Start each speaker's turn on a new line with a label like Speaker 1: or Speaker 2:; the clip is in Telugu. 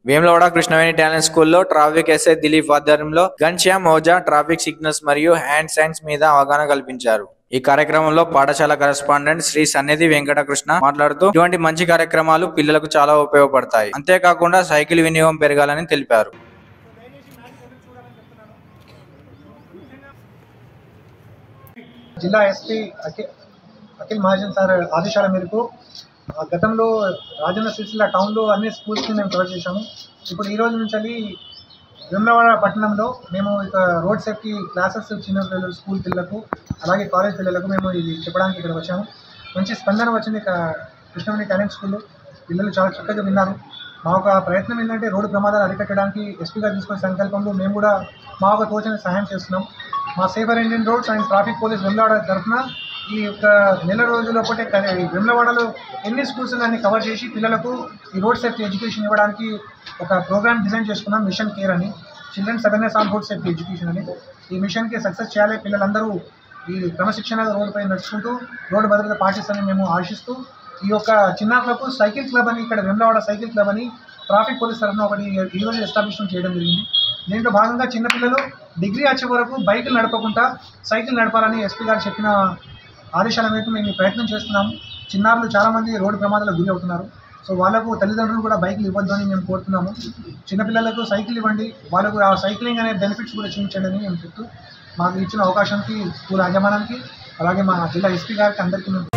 Speaker 1: వేములవాడ కృష్ణవేణి టాలెంట్ స్కూల్లో ట్రాఫిక్ ఎస్ఐ దిలీప్ ఆధ్వర్యంలో గన్శ్యామ్ మోజా ట్రాఫిక్ సిగ్నల్స్ మరియు హ్యాండ్ సైన్స్ మీద అవగాహన కల్పించారు ఈ కార్యక్రమంలో పాఠశాల కరెస్పాండెంట్ శ్రీ సన్నిధి వెంకటకృష్ణ మాట్లాడుతూ ఇటువంటి మంచి కార్యక్రమాలు పిల్లలకు చాలా ఉపయోగపడతాయి అంతేకాకుండా సైకిల్ వినియోగం పెరగాలని తెలిపారు
Speaker 2: జిల్లా ఎస్పీ అఖిల్ అఖిల్ మహాజన్ సార్ ఆదేశాల మేరకు ఆ గతంలో రాజన్న సిరిసిల్ల టౌన్లో అన్ని స్కూల్స్ని మేము కవర్ చేశాము ఇప్పుడు ఈ రోజు నుంచి వెళ్ళి వేములవాడ పట్టణంలో మేము ఇక రోడ్ సేఫ్టీ క్లాసెస్ చిన్న పిల్లలు స్కూల్ పిల్లలకు అలాగే కాలేజ్ పిల్లలకు మేము ఇది చెప్పడానికి ఇక్కడ వచ్చాము మంచి స్పందన వచ్చింది ఇక కృష్ణవేణి టాలెంట్ స్కూల్లో పిల్లలు చాలా చక్కగా విన్నారు మా ఒక ప్రయత్నం ఏంటంటే రోడ్డు ప్రమాదాలు అరికట్టడానికి ఎస్పీ గారు తీసుకునే సంకల్పంలో మేము కూడా మా ఒక తోచిన సహాయం చేస్తున్నాం మా safer Indian roads and traffic police Vemulawada తరఫున ఈ యొక్క నెల రోజుల పాటే క- ఈ వెమ్లవాడలో ఎన్ని స్కూల్స్ దాన్ని కవర్ చేసి పిల్లలకు ఈ రోడ్ సేఫ్టీ ఎడ్యుకేషన్ ఇవ్వడానికి ఒక ప్రోగ్రామ్ డిజైన్ చేసుకున్నాం మిషన్ కేర్ అని children's awareness on road safety education అని ఈ మిషన్కి సక్సెస్ చేయాలి పిల్లలందరూ ఈ క్రమశిక్షణ రోడ్డుపై నడుచుకుంటూ రోడ్డు భద్రత పాటిస్తారని మేము ఆశిస్తూ ఈ యొక్క చిన్నారులకు సైకిల్ క్లబ్ అని ఇక్కడ వెమ్లవాడ సైకిల్ క్లబ్ అని ట్రాఫిక్ పోలీస్ తరఫున ఒకటి ఈ రోజు ఎస్టాబ్లిష్మెంట్ చేయడం జరిగింది దీంట్లో భాగంగా చిన్నపిల్లలు డిగ్రీ వచ్చే వరకు బైకులు నడపకుండా సైకిల్ నడపాలని ఎస్పీ గారు చెప్పిన ఆదేశాల మేరకు మేము ఈ ప్రయత్నం చేస్తున్నాము చిన్నారులు చాలామంది రోడ్డు ప్రమాదాలకు గురి అవుతున్నారు సో వాళ్ళకు తల్లిదండ్రులు కూడా బైకులు ఇవ్వద్దు అని మేము కోరుతున్నాము చిన్నపిల్లలకు సైకిల్ ఇవ్వండి వాళ్ళకు ఆ సైక్లింగ్ అనే బెనిఫిట్స్ కూడా చూపించండి అని మేము చెప్తూ మాకు ఇచ్చిన అవకాశానికి స్కూల్ యాజమాన్యానికి అలాగే మా జిల్లా ఎస్పీ గారికి అందరికీ మేము